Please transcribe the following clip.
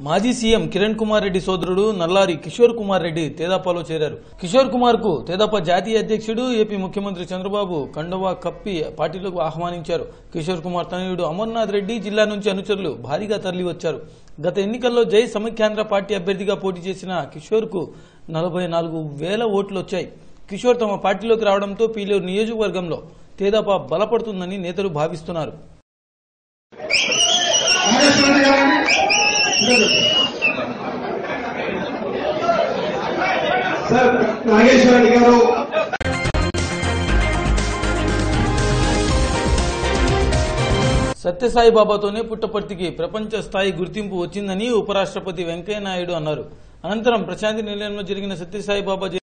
మాజీ సీఎం కిరణ్ కుమార్ రెడ్డి సోదరుడు నల్లారి కిషోర్ కుమార్ రెడ్డి తేదాపాలో చేరారు కిషోర్ కుమార్ కు తేదాపా జాతీయ అధ్యక్షుడు ఏపీ ముఖ్యమంత్రి చంద్రబాబు కండవా కప్పి పార్టీలోకి ఆహ్వానించారు కిషోర్ కుమార్ తనయుడు అమర్నాథ్ రెడ్డి జిల్లా నుంచి అనుచరులు భారీగా తరలి వచ్చారు గత ఎన్నికల్లో జై సమైక్యాంధ్ర పార్టీ అభ్యర్థిగా పోటీ చేసిన కిషోర్ కు నలభై నాలుగు వేల ఓట్లు వచ్చాయి కిషోర్ తమ పార్టీలోకి రావడంతో పీలేరు నియోజకవర్గంలో తేదాపా బలపడుతుందని నేతలు భావిస్తున్నారు సార్ నాగేశ్వర రెడ్డి గారు సత్యసాయి బాబాతోనే పుట్టపర్తికి ప్రపంచ స్థాయి గుర్తింపు వచ్చిందని ఉపరాష్ట్రపతి వెంకయ్యనాయుడు అన్నారు అనంతరం ప్రశాంతి నిలయంలో జరిగిన సత్యసాయి బాబా